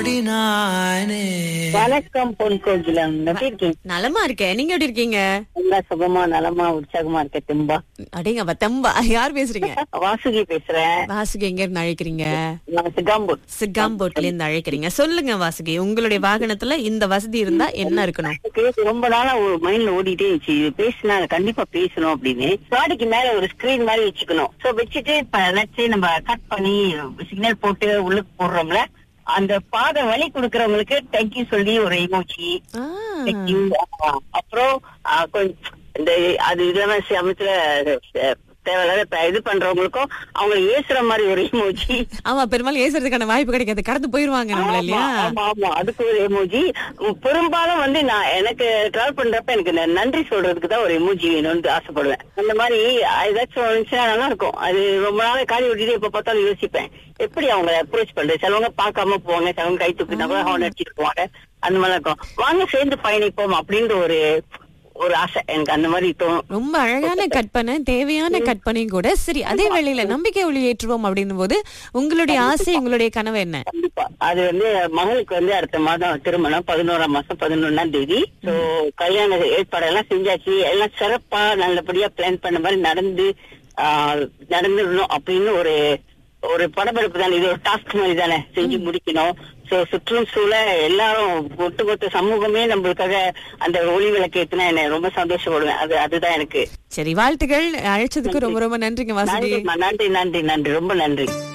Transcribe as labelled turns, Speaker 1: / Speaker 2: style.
Speaker 1: வணக்கம் பொன் கோகிலம் எப்படி இருக்கீங்க
Speaker 2: நலமா இருக்கேன் நீங்க எப்படி இருக்கீங்க
Speaker 1: நல்லா சுகமா நலமா உற்சாகமா இருக்க திம்பா
Speaker 2: அடேங்க தம்பா யார் பேசுறீங்க
Speaker 1: வாசுகி பேசுறேன்
Speaker 2: வாசுகி எங்க இருந்து அழைக்கிறீங்க
Speaker 1: நான் சிகாம்பூர்
Speaker 2: சிகாம்போட்ல இருந்து அழைக்கிறீங்க சொல்லுங்க வாசுகி உங்களுடைய வாகனத்துல இந்த வசதி இருந்தா என்ன இருக்கணும்
Speaker 1: எனக்கு ரொம்ப நாளா ஒரு மைண்ட்ல ஓடிட்டே இருந்துச்சு இது பேசினா அதை கண்டிப்பா பேசணும் அப்படின்னு பாடிக்கு மேல ஒரு ஸ்கிரீன் மாதிரி வச்சுக்கணும் சோ வச்சுட்டு இப்ப லட்சே நம்ம கட் பண்ணி சிக்னல் போட்டு உள்ளுக்கு போடுறோம்ல அந்த பாதை வழி கொடுக்கறவங்களுக்கு தேங்க்யூ சொல்லி ஒரு இமோச்சி
Speaker 2: ஆ,
Speaker 1: தேங்க்யூ அப்புறம் ஆ, கொஞ்சம் இந்த அது இல்லாம சமயத்துல அஹ், தேவையில்லாத இப்ப இது பண்றவங்களுக்கும் அவங்க ஏசுற மாதிரி ஒரு இமோஜி
Speaker 2: ஆமா பெரும்பாலும் ஏசுறதுக்கான வாய்ப்பு கிடைக்காது கடந்து போயிருவாங்க நம்மள இல்லையா
Speaker 1: ஆமா ஆமா அதுக்கு ஒரு எமோஜி பெரும்பாலும் வந்து நான் எனக்கு டிராவல் பண்றப்ப எனக்கு இந்த நன்றி சொல்றதுக்கு தான் ஒரு எமோஜி வேணும்னு ஆசைப்படுவேன் அந்த மாதிரி ஏதாச்சும் இருந்துச்சுன்னா நல்லா இருக்கும் அது ரொம்ப நாள் காலி விட்டுட்டு எப்ப பார்த்தாலும் யோசிப்பேன் எப்படி அவங்க அப்ரோச் பண்றது சிலவங்க பார்க்காம போவாங்க சிலவங்க கை தூக்கினா கூட ஹார்ன் அடிச்சிட்டு போவாங்க அந்த மாதிரி இருக்கும் வாங்க சேர்ந்து பயணிப்போம் அப்படின்ற ஒரு ஒரு ஆசை எனக்கு அந்த மாதிரி தோணும்
Speaker 2: ரொம்ப அழகான கற்பனை தேவையான கற்பனையும் கூட சரி அதே வேளையில நம்பிக்கை ஒளி ஏற்றுவோம் அப்படின்னும் போது உங்களுடைய ஆசை உங்களுடைய கனவு என்ன
Speaker 1: கண்டிப்பா அது வந்து மகளுக்கு வந்து அடுத்த மாதம் திருமணம் பதினோராம் மாசம் பதினொன்னாம் தேதி சோ கல்யாண ஏற்பாடெல்லாம் செஞ்சாச்சு எல்லாம் சிறப்பா நல்லபடியா பிளான் பண்ண மாதிரி நடந்து ஆஹ், நடந்துடணும் அப்படின்னு ஒரு ஒரு படபடப்பு தானே இது ஒரு டாஸ்க் மாதிரி தானே செஞ்சு முடிக்கணும் சோ சுற்றும் சூழல் எல்லாரும் ஒட்டுமொத்த சமூகமே நம்மளுக்காக அந்த ஒளி விளக்கு ஏத்துனா என்ன ரொம்ப சந்தோஷப்படுவேன் அது அதுதான் எனக்கு
Speaker 2: சரி வாழ்த்துக்கள் அழைச்சதுக்கு ரொம்ப ரொம்ப நன்றிங்க வாசுகி
Speaker 1: நன்றி நன்றி நன்றி நன்றி ரொம்ப நன்றி